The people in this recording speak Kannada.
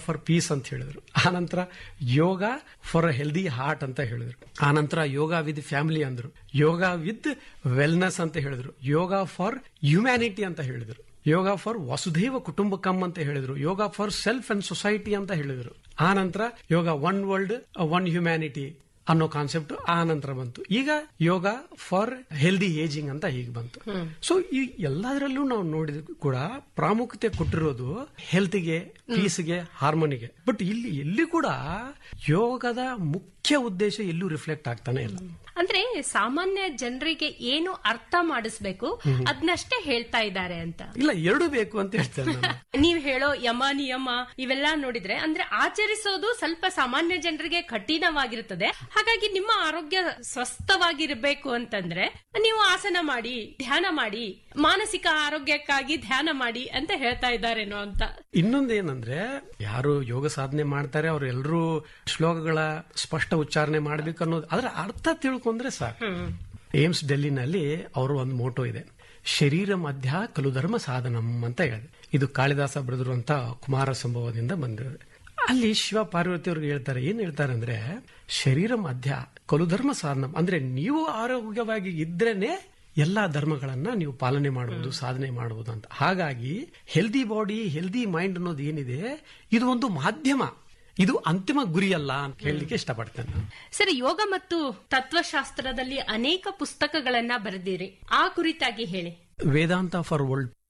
ಫಾರ್ ಪೀಸ್ ಅಂತ ಹೇಳಿದ್ರು ಆನಂತರ ಯೋಗ ಫಾರ್ ಹೆಲ್ದಿ ಹಾರ್ಟ್ ಅಂತ ಹೇಳಿದ್ರು ಆನಂತರ ಯೋಗ ವಿತ್ ಫ್ಯಾಮಿಲಿ ಅಂದ್ರು ಯೋಗ ವಿತ್ ವೆಲ್ನೆಸ್ ಅಂತ ಹೇಳಿದ್ರು ಯೋಗ ಫಾರ್ ಹ್ಯುಮ್ಯಾನಿಟಿ ಅಂತ ಹೇಳಿದ್ರು ಯೋಗ ಫಾರ್ ವಸುಧೈವ ಕುಟುಂಬಕಂ ಅಂತ ಹೇಳಿದ್ರು yoga for self and society ಅಂತ ಹೇಳಿದ್ರು ಆ ನಂತರ yoga one world one humanity ಅನ್ನೋ ಕಾನ್ಸೆಪ್ಟ್ ಆ ನಂತರ ಬಂತು ಈಗ ಯೋಗ ಫಾರ್ ಹೆಲ್ದಿ ಏಜಿಂಗ್ ಅಂತ ಹೀಗೆ ಬಂತು ಸೊ ಈ ಎಲ್ಲದರಲ್ಲೂ ನಾವು ನೋಡಿದ ಕೂಡ ಪ್ರಾಮುಖ್ಯತೆ ಕೊಟ್ಟಿರೋದು ಹೆಲ್ತ್ಗೆ ಪೀಸ್ಗೆ ಹಾರ್ಮೋನಿಗೆ ಬಟ್ ಇಲ್ಲಿ ಎಲ್ಲಿ ಕೂಡ ಯೋಗದ ಮುಖ್ಯ ಉದ್ದೇಶ ಎಲ್ಲೂ ರಿಫ್ಲೆಕ್ಟ್ ಆಗ್ತಾನೆ ಇಲ್ಲ ಅಂದ್ರೆ ಸಾಮಾನ್ಯ ಜನರಿಗೆ ಏನು ಅರ್ಥ ಮಾಡಿಸ್ಬೇಕು ಅದನ್ನಷ್ಟೇ ಹೇಳ್ತಾ ಇದ್ದಾರೆ ಅಂತ ಇಲ್ಲ ಎರಡು ಬೇಕು ಅಂತ ಹೇಳ್ತೇನೆ ನಾನು ನೀವ್ ಹೇಳೋ ಯಮ ನಿಯಮ ಇವೆಲ್ಲ ನೋಡಿದ್ರೆ ಅಂದ್ರೆ ಆಚರಿಸೋದು ಸ್ವಲ್ಪ ಸಾಮಾನ್ಯ ಜನರಿಗೆ ಕಠಿಣವಾಗಿರುತ್ತದೆ ಹಾಗಾಗಿ ನಿಮ್ಮ ಆರೋಗ್ಯ ಸ್ವಸ್ಥವಾಗಿರ್ಬೇಕು ಅಂತಂದ್ರೆ ನೀವು ಆಸನ ಮಾಡಿ ಧ್ಯಾನ ಮಾಡಿ ಮಾನಸಿಕ ಆರೋಗ್ಯಕ್ಕಾಗಿ ಧ್ಯಾನ ಮಾಡಿ ಅಂತ ಹೇಳ್ತಾ ಇದ್ದಾರೇನೋ ಅಂತ ಇನ್ನೊಂದೇನಂದ್ರೆ ಯಾರು ಯೋಗ ಸಾಧನೆ ಮಾಡ್ತಾರೆ ಅವ್ರು ಎಲ್ಲರೂ ಶ್ಲೋಕಗಳ ಸ್ಪಷ್ಟ ಉಚ್ಚಾರಣೆ ಮಾಡ್ಬೇಕು ಅನ್ನೋದು ಅದರ ಅರ್ಥ ತಿಳ್ಕೊಂಡ್ರೆ ಸಾಕು ಏಮ್ಸ್ ಡೆಲ್ಲಿನಲ್ಲಿ ಅವರು ಒಂದು ಮೋಟೋ ಇದೆ ಶರೀರ ಮಧ್ಯ ಕಲು ಧರ್ಮ ಸಾಧನಂ ಅಂತ ಹೇಳಿದೆ ಇದು ಕಾಳಿದಾಸ ಬರೆದಿರುವಂತ ಕುಮಾರ ಸಂಭವದಿಂದ ಬಂದಿದೆ ಅಲ್ಲಿ ಶಿವ ಪಾರ್ವತಿ ಅವ್ರಿಗೆ ಹೇಳ್ತಾರೆ ಏನ್ ಹೇಳ್ತಾರೆ ಅಂದ್ರೆ ಶರೀರ ಮಧ್ಯ ಕಲು ಧರ್ಮ ಸಾಧನಂ ಅಂದ್ರೆ ನೀವು ಆರೋಗ್ಯವಾಗಿ ಇದ್ರೇನೆ ಎಲ್ಲಾ ಧರ್ಮಗಳನ್ನ ನೀವು ಪಾಲನೆ ಮಾಡಬಹುದು ಸಾಧನೆ ಮಾಡಬಹುದು ಅಂತ ಹಾಗಾಗಿ ಹೆಲ್ದಿ ಬಾಡಿ ಹೆಲ್ದಿ ಮೈಂಡ್ ಅನ್ನೋದು ಏನಿದೆ ಇದು ಒಂದು ಮಾಧ್ಯಮ ಇದು ಅಂತಿಮ ಗುರಿ ಅಲ್ಲ ಅಂತ ಹೇಳಲಿಕ್ಕೆ ಇಷ್ಟಪಡ್ತೇನೆ ನಾನು ಸರಿ ಯೋಗ ಮತ್ತು ತತ್ವಶಾಸ್ತ್ರದಲ್ಲಿ ಅನೇಕ ಪುಸ್ತಕಗಳನ್ನ ಬರೆದಿರಿ ಆ ಕುರಿತಾಗಿ ಹೇಳಿ ವೇದಾಂತ ಫಾರ್ ವರ್ಲ್ಡ್